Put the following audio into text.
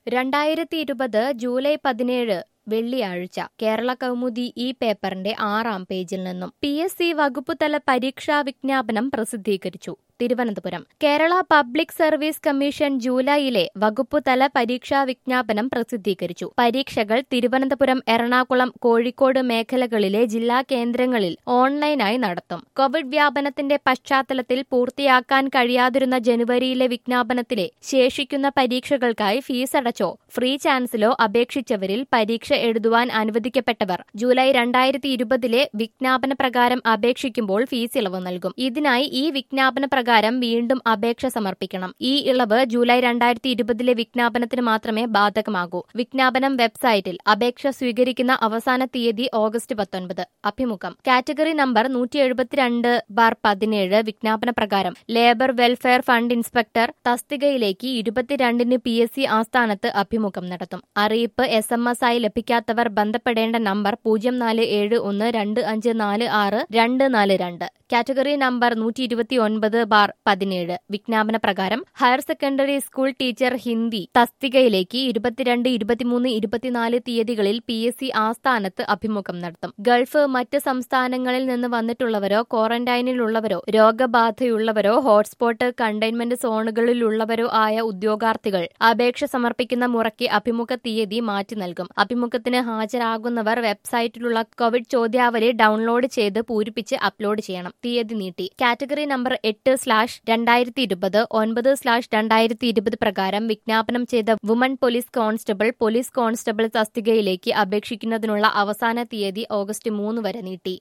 രണ്ടായിരത്തി ഇരുപത് ജൂലൈ പതിനേഴ് വെള്ളിയാഴ്ച കേരള കൗമുദി ഈ പേപ്പറിന്റെ ആറാം പേജിൽ നിന്നും പി എസ് സി വകുപ്പുതല പരീക്ഷാ വിജ്ഞാപനം പ്രസിദ്ധീകരിച്ചു Thiruvananthapuram Kerala public service commission ജൂലൈയിലെ വകുപ്പുതല പരീക്ഷാ വിജ്ഞാപനം പ്രസിദ്ധീകരിച്ചു പരീക്ഷകൾ തിരുവനന്തപുരം എറണാകുളം കോഴിക്കോട് മേഖലകളിലെ ജില്ലാ കേന്ദ്രങ്ങളിൽ ഓൺലൈനായി നടത്തും കോവിഡ് വ്യാപനത്തിന്റെ പശ്ചാത്തലത്തിൽ പൂർത്തിയാക്കാൻ കഴിയാതിരുന്ന ജനുവരിയിലെ വിജ്ഞാപനത്തിലെ ശേഷിക്കുന്ന പരീക്ഷകൾക്കായി ഫീസടച്ചോ ഫ്രീ ചാൻസിലോ അപേക്ഷിച്ചവരിൽ പരീക്ഷ എഴുതുവാൻ അനുവദിക്കപ്പെട്ടവർ ജൂലൈ രണ്ടായിരത്തി ഇരുപതിലെ വിജ്ഞാപന പ്രകാരം അപേക്ഷിക്കുമ്പോൾ ഫീസ് ഇളവ് നൽകും ഇതിനായി ഈ വിജ്ഞാപന പ്രകാരം വീണ്ടും അപേക്ഷ സമർപ്പിക്കണം ഈ ഇളവ് ജൂലൈ രണ്ടായിരത്തി ഇരുപതിലെ വിജ്ഞാപനത്തിന് മാത്രമേ ബാധകമാകൂ വിജ്ഞാപനം വെബ്സൈറ്റിൽ അപേക്ഷ സ്വീകരിക്കുന്ന അവസാന തീയതി ഓഗസ്റ്റ് പത്തൊൻപത് അഭിമുഖം കാറ്റഗറി നമ്പർ നൂറ്റി എഴുപത്തിരണ്ട് ബാർ പതിനേഴ് വിജ്ഞാപന പ്രകാരം ലേബർ വെൽഫെയർ ഫണ്ട് ഇൻസ്പെക്ടർ തസ്തികയിലേക്ക് ഇരുപത്തിരണ്ടിന് പി എസ് സി ആസ്ഥാനത്ത് അഭിമുഖം നടത്തും അറിയിപ്പ് എസ് എം എസ് ആയി ലഭിക്കാത്തവർ ബന്ധപ്പെടേണ്ട നമ്പർ പൂജ്യം നാല് ഏഴ് ഒന്ന് രണ്ട് അഞ്ച് നാല് ആറ് രണ്ട് നാല് രണ്ട് കാറ്റഗറി നമ്പർ നൂറ്റി ഇരുപത്തി ഒൻപത് ബാർ പതിനേഴ് വിജ്ഞാപന പ്രകാരം higher secondary school teacher Hindi തസ്തികയിലേക്ക് ഇരുപത്തിരണ്ട് ഇരുപത്തിമൂന്ന് ഇരുപത്തിനാല് തീയതികളിൽ പി എസ് സി ആസ്ഥാനത്ത് അഭിമുഖം നടത്തും ഗൾഫ് മറ്റ് സംസ്ഥാനങ്ങളിൽ നിന്ന് വന്നിട്ടുള്ളവരോ ക്വാറന്റൈനിലുള്ളവരോ രോഗബാധയുള്ളവരോ ഹോട്ട്സ്പോട്ട് കണ്ടെയ്ൻമെന്റ് സോണുകളിലുള്ളവരോ ആയ ഉദ്യോഗാർത്ഥികൾ അപേക്ഷ സമർപ്പിക്കുന്ന മുറയ്ക്ക് അഭിമുഖ തീയതി മാറ്റി നൽകും അഭിമുഖത്തിന് ഹാജരാകുന്നവർ വെബ്സൈറ്റിലുള്ള കോവിഡ് ചോദ്യാവലി ഡൗൺലോഡ് ചെയ്ത് പൂരിപ്പിച്ച് അപ്ലോഡ് ചെയ്യണം തീയതി നീട്ടി കാറ്റഗറി നമ്പർ എട്ട് സ്ലാഷ് രണ്ടായിരത്തി ഇരുപത് ഒൻപത് സ്ലാഷ് രണ്ടായിരത്തി ഇരുപത് പ്രകാരം വിജ്ഞാപനം ചെയ്ത woman police constable police constable തസ്തികയിലേക്ക് അപേക്ഷിക്കുന്നതിനുള്ള അവസാന തീയതി ഓഗസ്റ്റ് മൂന്ന് വരെ നീട്ടി